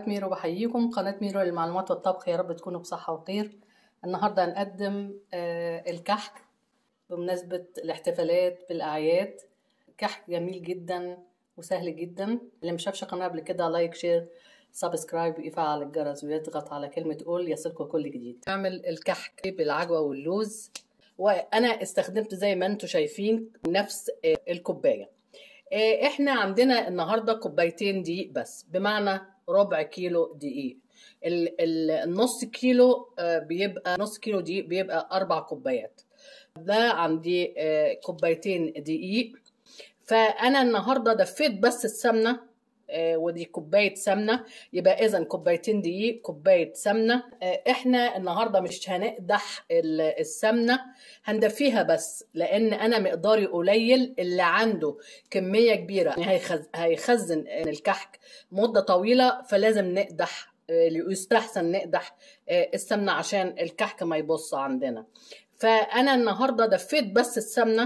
قناة ميرو بحييكم قناة ميرو للمعلومات والطبخ يا رب تكونوا بصحة وخير النهاردة هنقدم آه، الكحك بمناسبة الاحتفالات بالأعياد كحك جميل جدا وسهل جدا اللي مشافش قناة قبل كده لايك شير سبسكرايب ويفعل الجرس ويضغط على كلمة قول يصلكم كل جديد نعمل الكحك بالعجوة واللوز وأنا استخدمت زي ما انتم شايفين نفس آه، الكوباية آه، احنا عندنا النهارده كوبايتين دقيق بس بمعنى ربع كيلو دقيق ال- ال- النص كيلو آه، بيبقى نص كيلو دقيق بيبقى اربع كوبايات ده عندي آه، كوبايتين دقيق فانا النهارده دفيت بس السمنه آه، ودي كوبايه سمنه يبقى اذا كوبايتين دقيق كوبايه سمنه آه، احنا النهارده مش هنقدح ال- السمنه هندفيها بس لان انا مقداري قليل اللي عنده كميه كبيره يعني هيخز- هيخزن الكحك مده طويله فلازم نقدح آه، يستحسن نقدح آه، السمنه عشان الكحك ما يبص عندنا فانا النهارده دفيت بس السمنه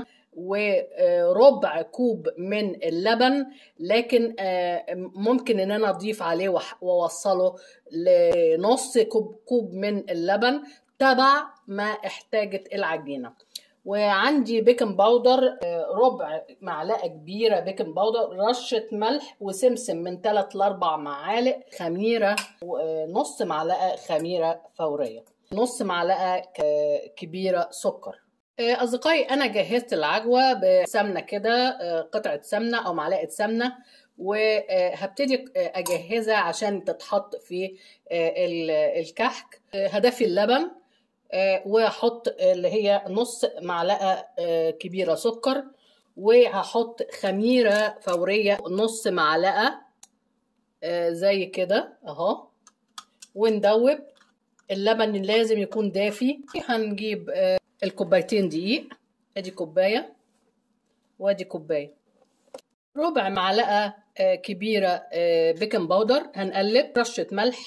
وربع كوب من اللبن لكن آه، ممكن ان انا اضيف عليه وأح- واوصله لنص كوب كوب من اللبن تبع ما احتاجت العجينه وعندي بيكنج باودر آه، ربع معلقه كبيره بيكنج باودر رشه ملح وسمسم من 3 ل 4 معالق خميره ونص معلقه خميره فوريه نص معلقه ك- كبيره سكر آه، اصدقائي انا جهزت العجوه بسمنه كده آه، قطعه سمنه او معلقه سمنه وهبتدي اجهزها عشان تتحط في آه، ال- الكحك آه، هدفي اللبن آه، وهحط اللي هي نص معلقه آه، كبيره سكر وهحط خميره فوريه نص معلقه آه، زي كده اهو وندوب اللبن لازم يكون دافي هنجيب آه، الكوبايتين دقيق ادي كوبايه وادي كوبايه ربع معلقه آه، كبيره آه، بيكنج باودر هنقلب رشه ملح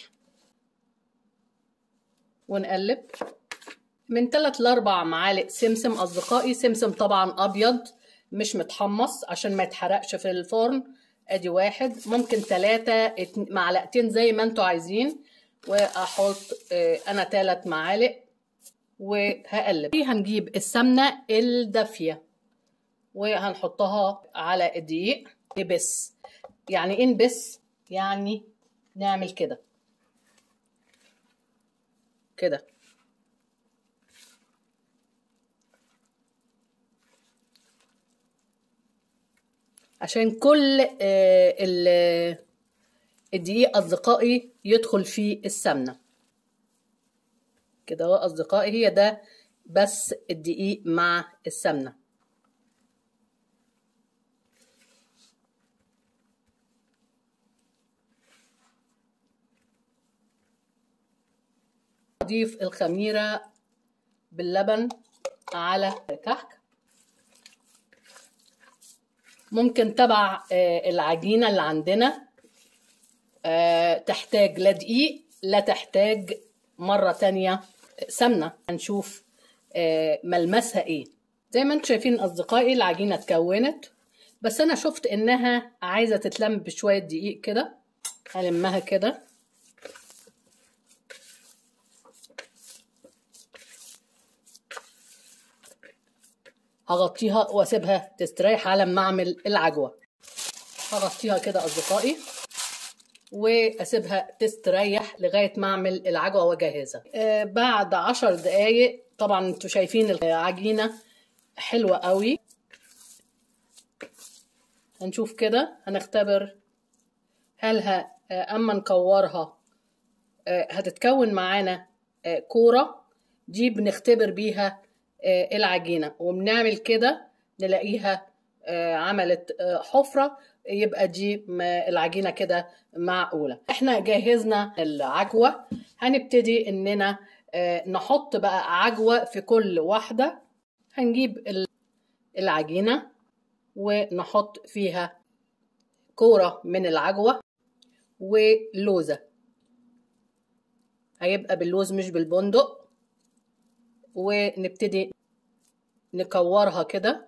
ونقلب من 3 ل 4 معالق سمسم اصدقائي سمسم طبعا ابيض مش متحمص عشان ما يتحرقش في الفرن ادي واحد ممكن ثلاثة معلقتين زي ما انتوا عايزين واحط آه، انا ثلاث معالق وهقلب هنجيب السمنة الدافية وهنحطها على الدقيق نبس يعني ايه نبس يعني نعمل كده كده عشان كل آه، ال- الدقيق اصدقائي يدخل فيه السمنه كده اهو اصدقائي هي ده بس الدقيق مع السمنه اضيف الخميره باللبن على الكحك ممكن تبع آه، العجينه اللي عندنا آه، تحتاج لا دقيق لا تحتاج مرة تانية سمنة هنشوف آه، ملمسها ايه زي ما انتم شايفين اصدقائي العجينة اتكونت بس انا شفت انها عايزة تتلم بشوية دقيق كده هلمها كده هغطيها واسيبها تستريح على ما اعمل العجوة هغطيها كده اصدقائي واسيبها تستريح لغايه ما اعمل العجوه واجهزها آه بعد عشر دقايق طبعا انتوا شايفين العجينه حلوه قوي هنشوف كده هنختبر هل ه- آه، اما نكورها آه، هتتكون معانا آه، كوره دي بنختبر بيها آه، العجينه وبنعمل كده نلاقيها آه، عملت آه، حفره يبقى دي م- العجينه كده معقوله احنا جهزنا العجوه هنبتدي اننا آه، نحط بقى عجوه في كل واحده هنجيب ال- العجينه ونحط فيها كوره من العجوه ولوزه هيبقى باللوز مش بالبندق ونبتدي نكورها كده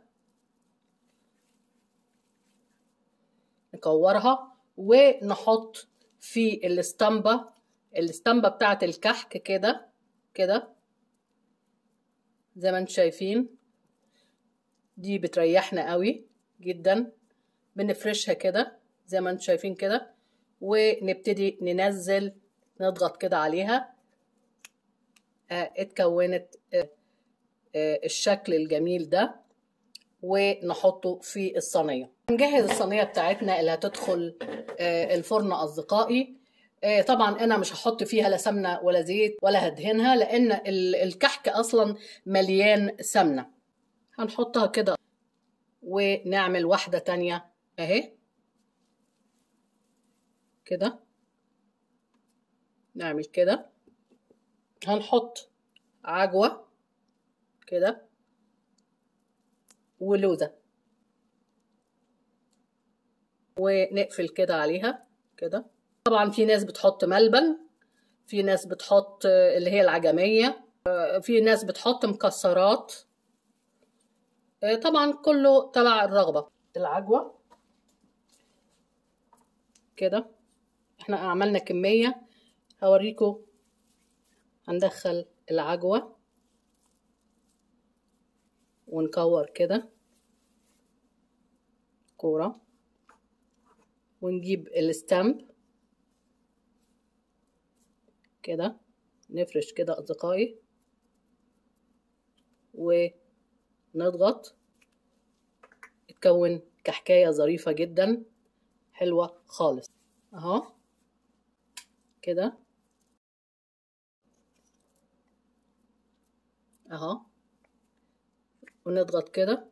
نكورها ونحط في الاسطمبة الاسطمبة بتاعت الكحك كده كده زي ما انتم شايفين دي بتريحنا قوي جدا بنفرشها كده زي ما انتم شايفين كده ونبتدي ننزل نضغط كده عليها اه اتكونت اه اه الشكل الجميل ده ونحطه في الصينية نجهز الصينية بتاعتنا اللي هتدخل الفرن أصدقائي طبعا أنا مش هحط فيها لا سمنة ولا زيت ولا هدهنها لأن الكحك أصلا مليان سمنة هنحطها كده ونعمل واحدة تانية أهي كده نعمل كده هنحط عجوة كده ولوزة ونقفل كده عليها كده طبعا في ناس بتحط ملبن في ناس بتحط اللي هي العجمية في ناس بتحط مكسرات طبعا كله تبع الرغبة العجوة كده احنا عملنا كمية هوريكم هندخل العجوة ونكور كده كورة ونجيب الستامب كده نفرش كده أصدقائي ونضغط تكون كحكاية ظريفة جدا حلوة خالص اهو كده اهو ونضغط كده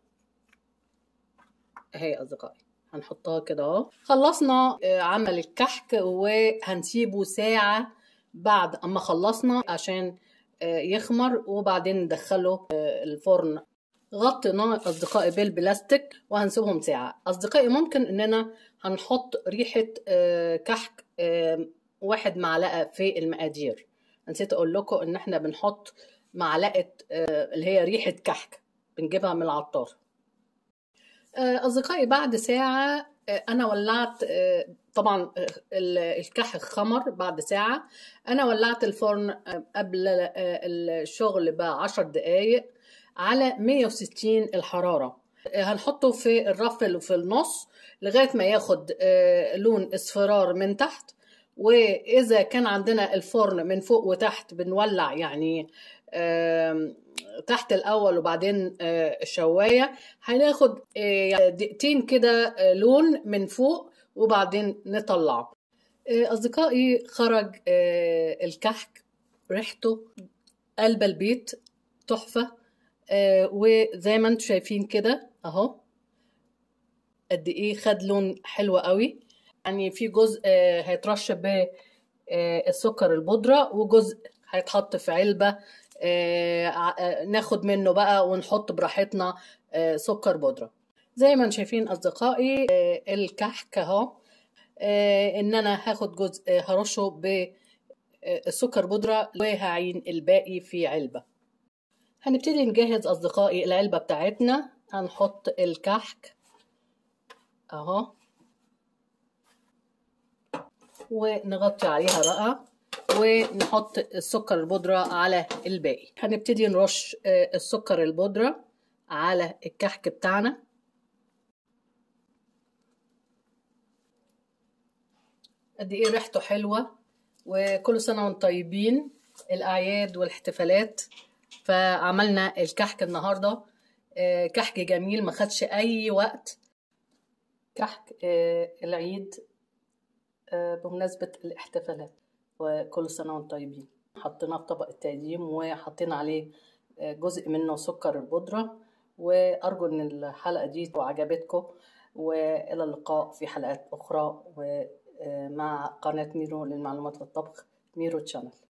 اهي اصدقائي هنحطها كده اهو خلصنا عمل الكحك وهنسيبه ساعة بعد اما خلصنا عشان يخمر وبعدين ندخله الفرن غطيناه اصدقائي بالبلاستيك وهنسيبهم ساعة اصدقائي ممكن اننا هنحط ريحة كحك واحد معلقة في المقادير نسيت اقول لكم ان احنا بنحط معلقة اللي هي ريحة كحك بنجيبها من العطار أصدقائي بعد ساعة أنا ولعت طبعا الكحك خمر بعد ساعة أنا ولعت الفرن قبل الشغل بعشر دقايق على 160 الحرارة هنحطه في الرف اللي في النص لغاية ما ياخد لون اصفرار من تحت وإذا كان عندنا الفرن من فوق وتحت بنولع يعني تحت الاول وبعدين الشوايه هناخد دقيقتين كده لون من فوق وبعدين نطلعه اصدقائي خرج الكحك ريحته قلب البيت تحفه وزي ما انتم شايفين كده اهو قد ايه خد لون حلو قوي يعني في جزء هيترش بالسكر البودره وجزء هيتحط في علبه آه ناخد منه بقى ونحط براحتنا آه سكر بودرة زي ما شايفين أصدقائي آه الكحك اهو إن أنا هاخد جزء هرشه بالسكر بودرة وهعين الباقي في علبة هنبتدي نجهز أصدقائي العلبة بتاعتنا هنحط الكحك اهو ونغطي عليها بقى ونحط السكر البودرة على الباقي هنبتدي نرش السكر البودرة على الكحك بتاعنا قد ايه ريحته حلوة وكل سنة وانتم طيبين الأعياد والاحتفالات فعملنا الكحك النهاردة كحك جميل ما خدش أي وقت كحك العيد بمناسبة الاحتفالات وكل سنة وانتم طيبين حطيناه في طبق التقديم وحطينا عليه جزء منه سكر البودرة وأرجو إن الحلقة دي عجبتكم وإلى اللقاء في حلقات أخرى ومع قناة ميرو للمعلومات والطبخ ميرو تشانل